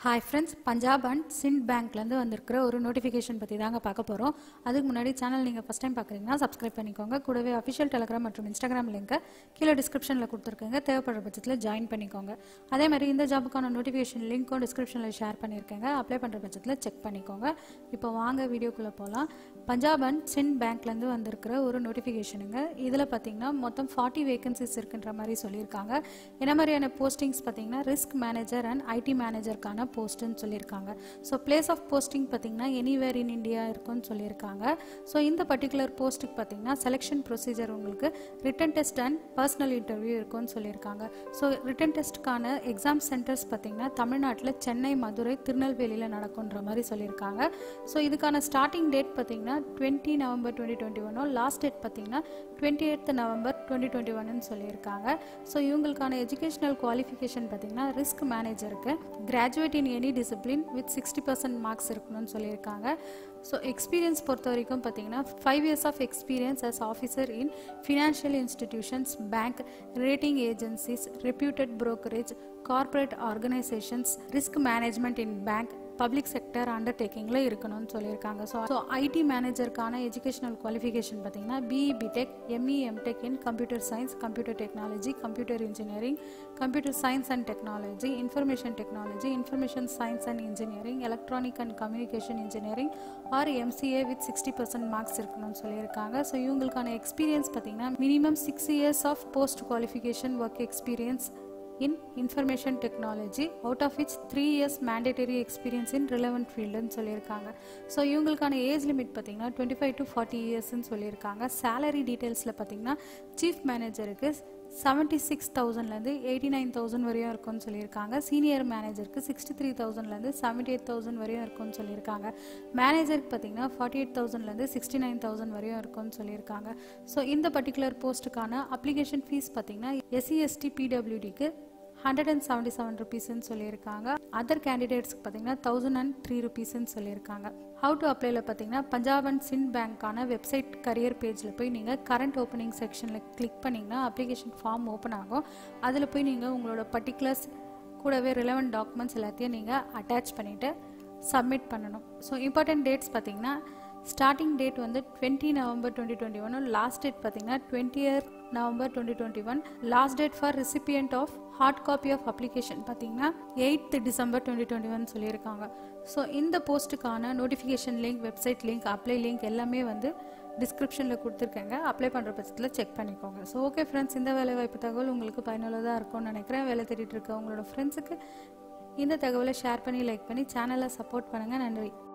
hi friends Punjab and Sind பேங்க்லேருந்து வந்திருக்கிற ஒரு நோட்டிஃபிகேஷன் பற்றி தாங்க பார்க்க போகிறோம் அதுக்கு முன்னாடி சேனல் நீங்கள் ஃபஸ்ட் டைம் பார்க்குறீங்கன்னா சப்ஸ்கிரைப் பண்ணிக்கோங்க கூடவே அஃபிஷியல் டெலிகிராம் மற்றும் இன்ஸ்டாகிராம் லிங்க்கை கீழே டிஸ்கிரிப்ஷனில் கொடுத்துருக்கேங்க தேவைப்படுற பட்சத்தில் ஜாயின் பண்ணிக்கோங்க அதே மாதிரி இந்த ஜாபுக்கான நோட்டிஃபிகேஷன் லிங்க்கும் டிஸ்கிரிப்ஷனில் ஷேர் பண்ணியிருக்கேங்க அப்ளை பண்ணுற பட்சத்தில் செக் பண்ணிக்கோங்க இப்போ வாங்க வீடியோக்குள்ளே போகலாம் பஞ்சாப் அண்ட் சிண்ட் பேங்க்லேருந்து வந்திருக்கிற ஒரு நோட்டிஃபிகேஷனுங்க இதில் பார்த்தீங்கன்னா மொத்தம் ஃபார்ட்டி வேகன்சிஸ் இருக்குன்ற மாதிரி சொல்லியிருக்காங்க என்ன மாதிரியான போஸ்டிங்ஸ் பார்த்தீங்கன்னா ரிஸ்க் மேனேஜர் அண்ட் ஐடி மேனேஜருக்கான போஸ்ட்டுன்னு சொல்லியிருக்காங்க ஸோ பிளேஸ் ஆஃப் போஸ்டிங் பார்த்தீங்கன்னா எனிவேர் இன் இந்தியா இருக்குன்னு சொல்லியிருக்காங்க ஸோ இந்த பர்டிகுலர் போஸ்ட்டுக்கு பார்த்தீங்கன்னா செலெக்ஷன் ப்ரொசீஜர் உங்களுக்கு written test and personal interview இருக்கும்னு சொல்லியிருக்காங்க ஸோ ரிட்டன் டெஸ்ட்டுக்கான எக்ஸாம் சென்டர்ஸ் பார்த்தீங்கன்னா தமிழ்நாட்டில் சென்னை மதுரை திருநெல்வேலியில் நடக்குன்ற மாதிரி சொல்லியிருக்காங்க ஸோ இதுக்கான ஸ்டார்டிங் டேட் பார்த்தீங்கன்னா டுவெண்ட்டி நவம்பர் டுவெண்ட்டி டுவெண்ட்டி ஒன்னோ லாஸ்ட் டேட் பார்த்தீங்கன்னா twenty eighth November twenty twenty ஒன்னு சொல்லியிருக்காங்க ஸோ இவங்களுக்கான எஜுகேஷனல் குவாலிஃபிகேஷன் பார்த்தீங்கன்னா ரிஸ்க் மேனேஜருக்கு graduate in any discipline with sixty percent marks இருக்கணும்னு சொல்லியிருக்காங்க ஸோ எக்ஸ்பீரியன்ஸ் பொறுத்த வரைக்கும் பார்த்தீங்கன்னா five years of experience as officer in financial institutions bank rating agencies reputed brokerage corporate organisations risk management in bank public sector அண்டர்டேக்கிங்கில் இருக்கணும்னு சொல்லியிருக்காங்க so so IT மேனேஜருக்கான educational qualification பார்த்தீங்கன்னா BE BTech ME MTech in computer science computer technology computer engineering computer science and technology information technology information science and engineering electronic and communication engineering or MCA with sixty percent marks இருக்கணும்னு சொல்லியிருக்காங்க so இவங்களுக்கான experience பார்த்தீங்கன்னா minimum six years of post qualification work experience in information technology out of which three years mandatory experience in relevant ஃபீல்டுன்னு சொல்லியிருக்காங்க so இவங்களுக்கான age limit பார்த்தீங்கன்னா twenty five to forty இயர்ஸ்னு சொல்லியிருக்காங்க சேலரி டீட்டெயில்ஸில் பார்த்தீங்கன்னா சீஃப் மேனேஜருக்கு செவன்ட்டி சிக்ஸ் தௌசண்ட்லேருந்து எயிட்டி நைன் தௌசண்ட் வரையும் இருக்கும்னு சொல்லியிருக்காங்க சீனியர் மேனேஜருக்கு சிக்ஸ்டி த்ரீ தௌசண்ட்லேருந்து செவன்ட்டி எயிட் தௌசண்ட் வரையும் இருக்கும்னு சொல்லியிருக்காங்க மேனேஜருக்கு பார்த்தீங்கன்னா ஃபார்ட்டி எயிட் தௌசண்ட்லேருந்து சிக்ஸ்டி நைன் தௌசண்ட் வரையும் இருக்கும்னு சொல்லியிருக்காங்க ஸோ இந்த பர்டிகுலர் போஸ்ட்டுக்கான அப்ளிகேஷன் ஃபீஸ் பார்த்தீங்கன்னா எஸ்சி எஸ்டி பிடபிள்யூடிக்கு ஹண்ட்ரட் அண்ட் செவன்டி செவன் ருபீஸ்ன்னு சொல்லியிருக்காங்க அதர் கேண்டிடேட்ஸ்க்கு பார்த்தீங்கன்னா தௌசண்ட் அண்ட் த்ரீ ருபீஸ்ன்னு சொல்லியிருக்காங்க ஹவு டு அப்ளைல பார்த்தீங்கன்னா பஞ்சாப் அண்ட் சிண்ட் பேங்க்கான வெப்சைட் கரியர் பேஜில் போய் நீங்கள் கரண்ட் ஓப்பனிங் செக்ஷனில் கிளிக் பண்ணிங்கன்னா அப்ளிகேஷன் ஃபார்ம் ஓப்பன் ஆகும் அதில் போய் நீங்கள் உங்களோட பர்டிகுலர்ஸ் கூடவே ரிலவெண்ட் டாக்குமெண்ட்ஸ் எல்லாத்தையும் நீங்கள் அட்டாச் பண்ணிவிட்டு சப்மிட் பண்ணணும் ஸோ இம்பார்ட்டன்ட் டேட்ஸ் பார்த்தீங்கன்னா ஸ்டார்டிங் டேட் வந்து twenty November twenty twenty one last date பார்த்தீங்கன்னா twenty November twenty twenty one last date for recipient of hard copy of application பார்த்தீங்கன்னா eighth December twenty twenty one சொல்லியிருக்காங்க so இந்த போஸ்ட்டுக்கான notification link website link apply link எல்லாமே வந்து டிஸ்கிரிப்ஷனில் கொடுத்துருக்கேங்க apply பண்ணுற பட்சத்தில் செக் பண்ணிக்கோங்க ஸோ ஓகே ஃப்ரெண்ட்ஸ் இந்த வேலை வாய்ப்பு தகவல் உங்களுக்கு பயனுள்ளதாக இருக்கும்னு நினைக்கிறேன் வேலை தேடிட்டு இருக்க உங்களோட ஃப்ரெண்ட்ஸுக்கு இந்த தகவலை ஷேர் பண்ணி லைக் பண்ணி சேனலை சப்போர்ட் பண்ணுங்கள் நன்றி